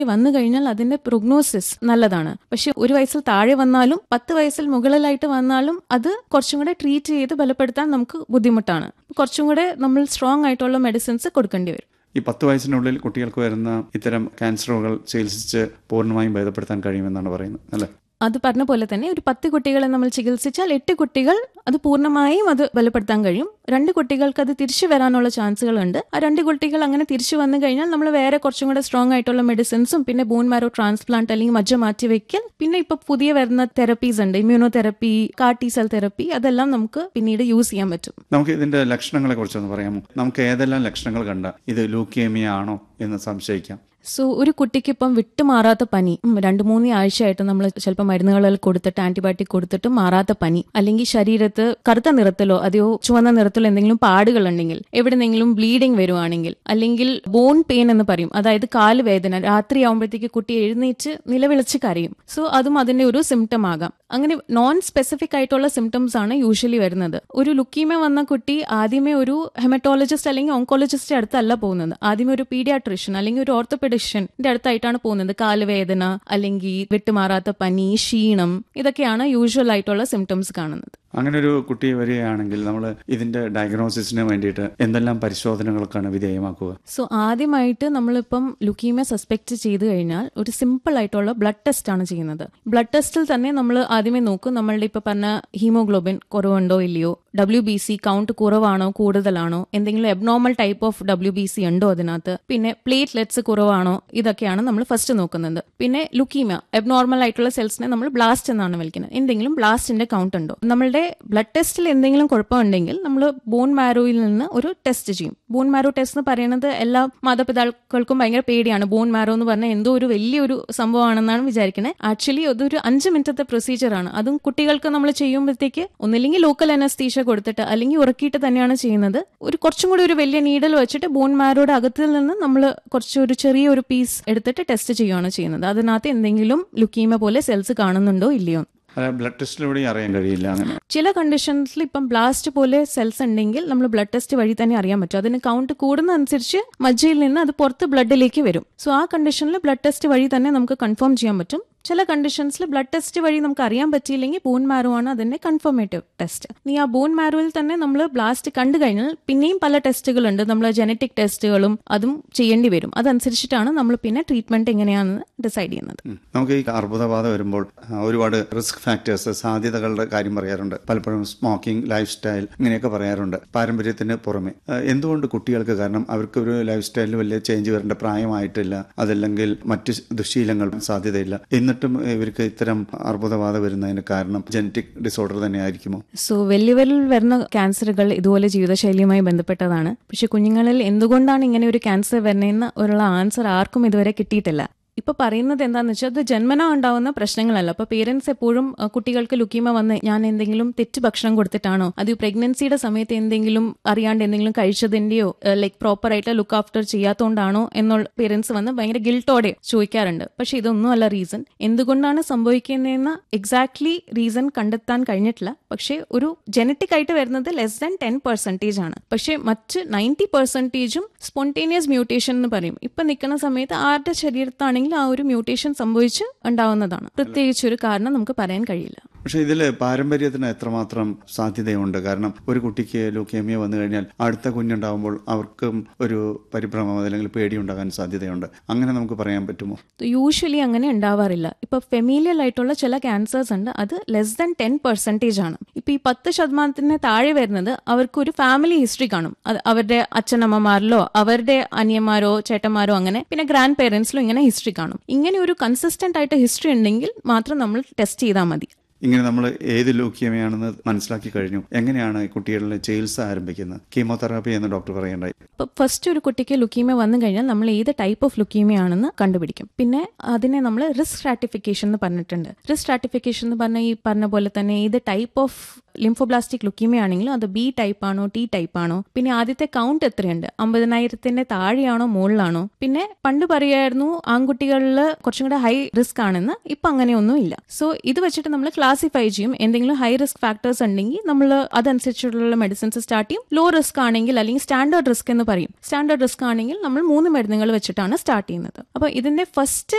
വന്നു കഴിഞ്ഞാൽ അതിന്റെ പ്രൊഗ്നോസിസ് നല്ലതാണ് പക്ഷെ ഒരു വയസ്സിൽ താഴെ വന്നാലും പത്ത് വയസ്സിൽ മുകളിലായിട്ട് വന്നാലും അത് കുറച്ചും കൂടെ ട്രീറ്റ് ചെയ്ത് ബലപ്പെടുത്താൻ നമുക്ക് ബുദ്ധിമുട്ടാണ് കുറച്ചും കൂടെ നമ്മൾ സ്ട്രോങ് ആയിട്ടുള്ള മെഡിസിൻസ് കൊടുക്കേണ്ടി വരും ഈ പത്ത് വയസ്സിനുള്ളിൽ കുട്ടികൾക്ക് വരുന്ന ഇത്തരം ക്യാൻസറുകൾ ചികിത്സിച്ച് പൂർണ്ണമായും ഭേദപ്പെടുത്താൻ കഴിയുമെന്നാണ് പറയുന്നത് അല്ലേ അത് പറഞ്ഞ പോലെ തന്നെ ഒരു പത്ത് കുട്ടികളെ നമ്മൾ ചികിത്സിച്ചാൽ എട്ട് കുട്ടികൾ അത് പൂർണ്ണമായും അത് ബലപ്പെടുത്താൻ കഴിയും രണ്ട് കുട്ടികൾക്ക് അത് തിരിച്ചു വരാനുള്ള ചാൻസുകളുണ്ട് ആ രണ്ട് കുട്ടികൾ അങ്ങനെ തിരിച്ചു വന്നു കഴിഞ്ഞാൽ നമ്മൾ വേറെ കുറച്ചും കൂടെ സ്ട്രോങ് ആയിട്ടുള്ള മെഡിസിൻസും പിന്നെ ബോൺ മാരോ ട്രാൻസ്പ്ലാന്റ് അല്ലെങ്കിൽ മജ്ജ മാറ്റി വെക്കൽ പിന്നെ ഇപ്പൊ പുതിയ വരുന്ന തെറപ്പീസ് ഉണ്ട് immuno therapy CAR T cell therapy അതെല്ലാം നമുക്ക് പിന്നീട് യൂസ് ചെയ്യാൻ പറ്റും നമുക്ക് ഇതിന്റെ ലക്ഷണങ്ങളെ കുറിച്ചൊന്ന് പറയാമോ നമുക്ക് ഏതെല്ലാം ലക്ഷണങ്ങൾ കണ്ട ഇത് ലൂക്കേമിയ ആണോ എന്ന് സംശയിക്കാം സോ ഒരു കുട്ടിക്ക് ഇപ്പം വിട്ടുമാറാത്ത പനി ഉം, രണ്ട് മൂന്ന് ആഴ്ചയായിട്ട് നമ്മൾ ചിലപ്പോൾ മരുന്നുകളിൽ കൊടുത്തിട്ട് ആന്റിബയോട്ടിക് കൊടുത്തിട്ട് മാറാത്ത പനി അല്ലെങ്കിൽ ശരീരത്ത് കറുത്ത നിറത്തിലോ അതെയോ ചുവന്ന നിറത്തിലോ എന്തെങ്കിലും പാടുകൾ ഉണ്ടെങ്കിൽ എവിടെന്നെങ്കിലും ബ്ലീഡിംഗ് വരുവാണെങ്കിൽ അല്ലെങ്കിൽ ബോൺ പെയിൻ എന്ന് പറയും അതായത് കാല് വേദന രാത്രി ആകുമ്പോഴത്തേക്ക് കുട്ടി എഴുന്നേറ്റ് നിലവിളിച്ച് കരയും സോ അതും അതിന്റെ ഒരു സിംറ്റം ആകാം അങ്ങനെ നോൺ സ്പെസിഫിക് ആയിട്ടുള്ള സിംറ്റംസ് ആണ് യൂഷ്വലി വരുന്നത് ഒരു ലുക്കീമ വന്ന കുട്ടി ആദ്യമേ ഒരു ഹെമറ്റോളജിസ്റ്റ് അല്ലെങ്കിൽ ഓങ്കോളജിസ്റ്റ് അടുത്തല്ല പോകുന്നത് ആദ്യമേ ഒരു പീഡിയാട്രിഷ്യൻ അല്ലെങ്കിൽ ഒരു ഓർത്തോപെഡിഷ്യന്റെ അടുത്തായിട്ടാണ് പോകുന്നത് കാലുവേദന അല്ലെങ്കിൽ വിട്ടുമാറാത്ത പനി ക്ഷീണം ഇതൊക്കെയാണ് യൂഷ്വൽ ആയിട്ടുള്ള സിംറ്റംസ് കാണുന്നത് അങ്ങനെ ഒരു കുട്ടി വരികയാണെങ്കിൽ നമ്മൾ ഇതിന്റെ ഡയഗ്നോസിസിന് വേണ്ടിയിട്ട് എന്തെല്ലാം പരിശോധനകൾക്കാണ് വിധേയമാക്കുക സോ ആദ്യമായിട്ട് നമ്മളിപ്പം ലുക്കീമിയ സസ്പെക്ട് ചെയ്ത് കഴിഞ്ഞാൽ ഒരു സിമ്പിൾ ആയിട്ടുള്ള ബ്ലഡ് ടെസ്റ്റ് ആണ് ചെയ്യുന്നത് ബ്ലഡ് ടെസ്റ്റിൽ തന്നെ നമ്മൾ ആദ്യമേ നോക്കും നമ്മളുടെ ഇപ്പൊ പറഞ്ഞ ഹീമോഗ്ലോബിൻ കുറവുണ്ടോ ഇല്ലയോ ഡബ്ല്യു ബി സി കൗണ്ട് കുറവാണോ കൂടുതലാണോ എന്തെങ്കിലും abnormal type of W B C ഉണ്ടോ അതിനകത്ത് പിന്നെ പ്ലേറ്റ്ലെറ്റ്സ് കുറവാണോ ഇതൊക്കെയാണ് നമ്മൾ ഫസ്റ്റ് നോക്കുന്നത് പിന്നെ ലുക്കീമിയ എബ്നോർമൽ ആയിട്ടുള്ള സെൽസിനെ നമ്മൾ ബ്ലാസ്റ്റ് എന്നാണ് വിളിക്കുന്നത് എന്തെങ്കിലും ബ്ലാസ്റ്റിന്റെ കൗണ്ട് ഉണ്ടോ നമ്മളുടെ ബ്ലഡ് ടെസ്റ്റിൽ എന്തെങ്കിലും കുഴപ്പമുണ്ടെങ്കിൽ നമ്മൾ ബോൺ മാരോയിൽ നിന്ന് ഒരു ടെസ്റ്റ് ചെയ്യും ബോൺ മാരോ ടെസ്റ്റ് എന്ന് പറയുന്നത് എല്ലാ മാതാപിതാക്കൾക്കും ഭയങ്കര പേടിയാണ് ബോൺ മാരോ എന്ന് പറഞ്ഞാൽ എന്തോ ഒരു വലിയൊരു സംഭവമാണെന്നാണ് വിചാരിക്കുന്നത് ആക്ച്വലി അതൊരു അഞ്ച് മിനിറ്റത്തെ പ്രൊസീജിയർ ആണ് അതും കുട്ടികൾക്ക് നമ്മൾ ചെയ്യുമ്പോഴത്തേക്ക് ഒന്നില്ലെങ്കിൽ ലോക്കൽ അനസ്തീഷ കൊടുത്തിട്ട് അല്ലെങ്കിൽ ഉറക്കിയിട്ട് തന്നെയാണ് ചെയ്യുന്നത് ഒരു കുറച്ചും കൂടി ഒരു വലിയ നീഡൽ വെച്ചിട്ട് ബോൺ മാരോയുടെ അകത്തിൽ നിന്ന് നമ്മൾ കുറച്ച് ഒരു ചെറിയ ഒരു പീസ് എടുത്തിട്ട് ടെസ്റ്റ് ചെയ്യുകയാണ് ചെയ്യുന്നത് അതിനകത്ത് എന്തെങ്കിലും ലുക്കീമ പോലെ സെൽസ് കാണുന്നുണ്ടോ ഇല്ലയോ അത് ബ്ലഡ് ടെസ്റ്റിലൂടെ അറിയാൻ കഴിയില്ല അങ്ങനെ ചില കണ്ടീഷൻസിൽ ഇപ്പം ബ്ലാസ്റ്റ് പോലെ സെൽസ് ഉണ്ടെങ്കിൽ നമ്മൾ ബ്ലഡ് ടെസ്റ്റ് വഴി തന്നെ അറിയാൻ പറ്റും അതിന് കൗണ്ട് കൂടുന്നതനുസരിച്ച് മജ്ജയിൽ നിന്ന് അത് പുറത്ത് ബ്ലഡിലേക്ക് വരും സോ ആ കണ്ടീഷനിൽ ബ്ലഡ് ടെസ്റ്റ് വഴി തന്നെ നമുക്ക് കൺഫേം ചെയ്യാൻ പറ്റും ചില കണ്ടീഷൻസിൽ ബ്ലഡ് ടെസ്റ്റ് വഴി നമുക്ക് അറിയാൻ പറ്റിയില്ലെങ്കിൽ ബോൺ മാരോ ആണ് അതിന്റെ കൺഫർമേറ്റീവ് ടെസ്റ്റ് നീ ആ ബോൺ മാരോയിൽ തന്നെ നമ്മൾ ബ്ലാസ്റ്റ് കണ്ടു കഴിഞ്ഞാൽ പിന്നെയും പല ടെസ്റ്റുകളുണ്ട് നമ്മൾ ജനറ്റിക് ടെസ്റ്റുകളും അതും ചെയ്യേണ്ടി വരും അതനുസരിച്ചിട്ടാണ് നമ്മൾ പിന്നെ ട്രീറ്റ്മെന്റ് എങ്ങനെയാണെന്ന് ഡിസൈഡ് ചെയ്യുന്നത് ഉം. നമുക്ക് ഈ അർബുദബാധ വരുമ്പോൾ ആ, ഒരുപാട് റിസ്ക് ഫാക്ടേഴ്സ് സാധ്യതകളുടെ കാര്യം പറയാറുണ്ട് പലപ്പോഴും സ്മോക്കിംഗ് ലൈഫ് സ്റ്റൈൽ ഇങ്ങനെയൊക്കെ പറയാറുണ്ട് പാരമ്പര്യത്തിന് പുറമെ ആ, എന്തുകൊണ്ട് കുട്ടികൾക്ക് കാരണം അവർക്ക് ഒരു ലൈഫ് സ്റ്റൈലിൽ വലിയ ചേഞ്ച് വരേണ്ട പ്രായമായിട്ടില്ല അതല്ലെങ്കിൽ മറ്റ് ദുശീലങ്ങൾ സാധ്യതയില്ല എന്നിട്ടും ഇവർക്ക് ഇത്തരം അർബുദബാധ വരുന്നതിന് കാരണം ജനറ്റിക് ഡിസോർഡർ തന്നെ ആയിരിക്കുമോ സോ വലിയ വലിയ വരുന്ന ക്യാൻസറുകൾ ഇതുപോലെ ജീവിതശൈലിയുമായി ബന്ധപ്പെട്ടതാണ് പക്ഷെ കുഞ്ഞുങ്ങളിൽ എന്തുകൊണ്ടാണ് ഇങ്ങനെ ഒരു ക്യാൻസർ വരുന്നതെന്ന് ഉള്ള ആൻസർ ആർക്കും ഇതുവരെ കിട്ടിയിട്ടില്ല ഇപ്പൊ പറയുന്നത് എന്താന്ന് വെച്ചാൽ അത് ജന്മന ഉണ്ടാവുന്ന പ്രശ്നങ്ങളല്ല അപ്പൊ പേരൻസ് എപ്പോഴും അഹ്, കുട്ടികൾക്ക് ലുക്കീമ വന്ന് ഞാൻ എന്തെങ്കിലും തെറ്റ് ഭക്ഷണം കൊടുത്തിട്ടാണോ അത് പ്രഗ്നൻസിയുടെ സമയത്ത് എന്തെങ്കിലും അറിയാണ്ട് എന്തെങ്കിലും കഴിച്ചതിന്റെയോ ലൈക്ക് പ്രോപ്പർ ആയിട്ട് ലുക്ക് ആഫ്റ്റർ ചെയ്യാത്തോണ്ടാണോ എന്നുള്ള പേരൻസ് വന്ന് ഭയങ്കര ഗിൽട്ടോടെ ചോദിക്കാറുണ്ട് പക്ഷെ ഇതൊന്നും അല്ല റീസൺ എന്തുകൊണ്ടാണ് സംഭവിക്കുന്നതെന്ന് എക്സാക്ട്ലി റീസൺ കണ്ടെത്താൻ കഴിഞ്ഞിട്ടില്ല പക്ഷേ ഒരു ജനറ്റിക് ആയിട്ട് വരുന്നത് ലെസ് ദാൻ ടെൻ പെർസെൻറ്റേജ് ആണ് പക്ഷേ മറ്റ് നയൻറ്റി പെർസെൻറ്റേജും സ്പോണ്ടേനിയസ് മ്യൂട്ടേഷൻ എന്ന് പറയും ഇപ്പൊ നിൽക്കുന്ന സമയത്ത് ആരുടെ ശരീരത്താണെങ്കിൽ ആ ഒരു മ്യൂട്ടേഷൻ സംഭവിച്ച് ഉണ്ടാവുന്നതാണ് പ്രത്യേകിച്ച് ഒരു കാരണം നമുക്ക് പറയാൻ കഴിയില്ല പക്ഷെ ഇതിൽ പാരമ്പര്യത്തിന് എത്രമാത്രം സാധ്യതയുണ്ട് കാരണം ഒരു കുട്ടിക്ക് ലൂക്കേമിയ വന്നു കഴിഞ്ഞാൽ അടുത്ത കുഞ്ഞുണ്ടാവുമ്പോൾ അവർക്കും ഒരു പരിഭ്രമം അല്ലെങ്കിൽ പേടിയുണ്ടാകാൻ സാധ്യതയുണ്ട് അങ്ങനെ നമുക്ക് പറയാൻ പറ്റുമോ യൂഷ്വലി അങ്ങനെ ഉണ്ടാവാറില്ല ഇപ്പൊ ഫെമീലിയൽ ആയിട്ടുള്ള ചില ക്യാൻസേഴ്സ് ഉണ്ട് അത് ലെസ് ദാൻ ടെൻ പെർസെൻറ്റേജ് ആണ് ഇപ്പൊ ഈ പത്ത് ശതമാനത്തിന് താഴെ വരുന്നത് അവർക്ക് ഒരു ഫാമിലി ഹിസ്റ്ററി കാണും അത് അവരുടെ അച്ഛനമ്മമാരിലോ അവരുടെ അനിയന്മാരോ ചേട്ടന്മാരോ അങ്ങനെ പിന്നെ ഗ്രാൻഡ് പേരൻസിലോ ഇങ്ങനെ ഹിസ്റ്ററി കാണും ഇങ്ങനെ ഒരു കൺസിസ്റ്റന്റ് ആയിട്ട് ഹിസ്റ്ററി ഉണ്ടെങ്കിൽ മാത്രം നമ്മൾ ടെസ്റ്റ് ചെയ്താൽ മതി ഇങ്ങനെ നമ്മൾ ഏത് ലൂക്കിയമയാണെന്ന് മനസ്സിലാക്കി കഴിഞ്ഞു എങ്ങനെയാണ് ഈ കുട്ടികളിലെ ചികിത്സ ആരംഭിക്കുന്നത് കീമോതെറാപ്പി എന്ന് ഡോക്ടർ പറയണ്ടായി ഇപ്പൊ ഫസ്റ്റ് ഒരു കുട്ടിക്ക് ലുക്കീമിയ വന്നു കഴിഞ്ഞാൽ നമ്മൾ ഏത് ടൈപ്പ് ഓഫ് ലുക്കീമിയ ആണെന്ന് കണ്ടുപിടിക്കും പിന്നെ അതിനെ നമ്മൾ റിസ്ക് സ്ട്രാറ്റിഫിക്കേഷൻ എന്ന് പറഞ്ഞിട്ടുണ്ട് റിസ്ക് സ്ട്രാറ്റിഫിക്കേഷൻ എന്ന് പറഞ്ഞാൽ ഈ പറഞ്ഞ പോലെ തന്നെ ഏത് ടൈപ്പ് ഓഫ് ലിംഫോബ്ലാസ്റ്റിക് ലുക്കീമിയ ആണെങ്കിലും അത് ബി ടൈപ്പ് ആണോ ടി ടൈപ്പ് ആണോ പിന്നെ ആദ്യത്തെ കൗണ്ട് എത്രയുണ്ട് അമ്പതിനായിരത്തിന്റെ താഴെയാണോ മുകളിലാണോ പിന്നെ പണ്ട് പറയായിരുന്നു ആൺകുട്ടികളിൽ കുറച്ചും കൂടെ ഹൈ റിസ്ക് ആണെന്ന് ഇപ്പൊ അങ്ങനെയൊന്നും ഇല്ല സോ ഇത് വെച്ചിട്ട് നമ്മൾ ക്ലാസിഫൈ ചെയ്യും എന്തെങ്കിലും ഹൈ റിസ്ക് ഫാക്ടേഴ്സ് ഉണ്ടെങ്കിൽ നമ്മൾ അതനുസരിച്ചുള്ള മെഡിസിൻസ് സ്റ്റാർട്ട് ചെയ്യും ലോ റിസ്ക് ആണെങ്കിൽ അല്ലെങ്കിൽ സ്റ്റാൻഡേർഡ് റിസ്ക് എന്ന് പറയും സ്റ്റാൻഡേർഡ് റിസ്ക് ആണെങ്കിൽ നമ്മൾ മൂന്ന് മരുന്നുകൾ വെച്ചിട്ടാണ് സ്റ്റാർട്ട് ചെയ്യുന്നത് അപ്പൊ ഇതിന്റെ ഫസ്റ്റ്